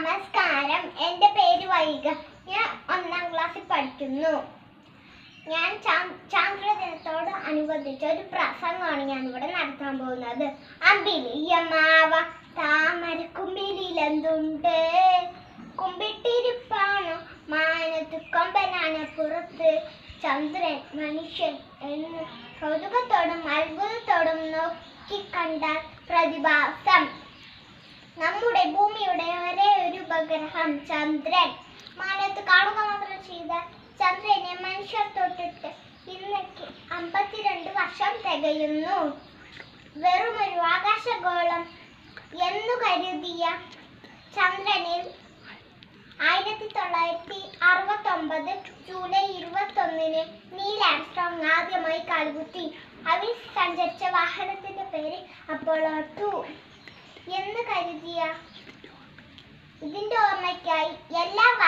നമസ്കാരം എൻ്റെ പേര് വൈക ഞാൻ ഒന്നാം ക്ലാസ്സിൽ പഠിക്കുന്നു ഞാൻ ചാ- ചാന്ദ്രദിനത്തോട് അനുബന്ധിച്ച് ഒരു പ്രസംഗമാണ് ഞാൻ ഇവിടെ നടത്താൻ പോകുന്നത് അമ്പിളിയമാവ താമര കുമ്പിലിലെന്തുണ്ട് കുമ്പിട്ടിരിപ്പാണോ മാനത്ത് കൊമ്പനാണ് പുറത്ത് ചന്ദ്രൻ മനുഷ്യൻ എന്ന് കൗതുകത്തോടും അത്ഭുതത്തോടും നോക്കിക്കണ്ട പ്രതിഭാസം നമ്മുടെ ഭൂമിയുടെ ഒരേ ഒരു ഉപഗ്രഹം ചന്ദ്രൻ മാനത്ത് കാണുക മാത്രം ചെയ്ത ചന്ദ്രനെ മനുഷ്യർ തൊട്ടിട്ട് ഇന്നേക്ക് അമ്പത്തിരണ്ട് വർഷം തികയുന്നു വെറുമൊരു ആകാശഗോളം എന്നു കരുതിയ ചന്ദ്രനിൽ ആയിരത്തി തൊള്ളായിരത്തി അറുപത്തി ഒമ്പത് ജൂലൈ ഇരുപത്തി ഒന്നിന് നീൽ ആംസ്ട്രോങ് ആദ്യമായി കാൽകുത്തി അതിൽ സഞ്ചരിച്ച വാഹനത്തിന്റെ പേര് അപ്പോളോ ടു എന്ന് കരുതിയ ഇതിന്റെ ഓർമ്മയ്ക്കായി എല്ലാ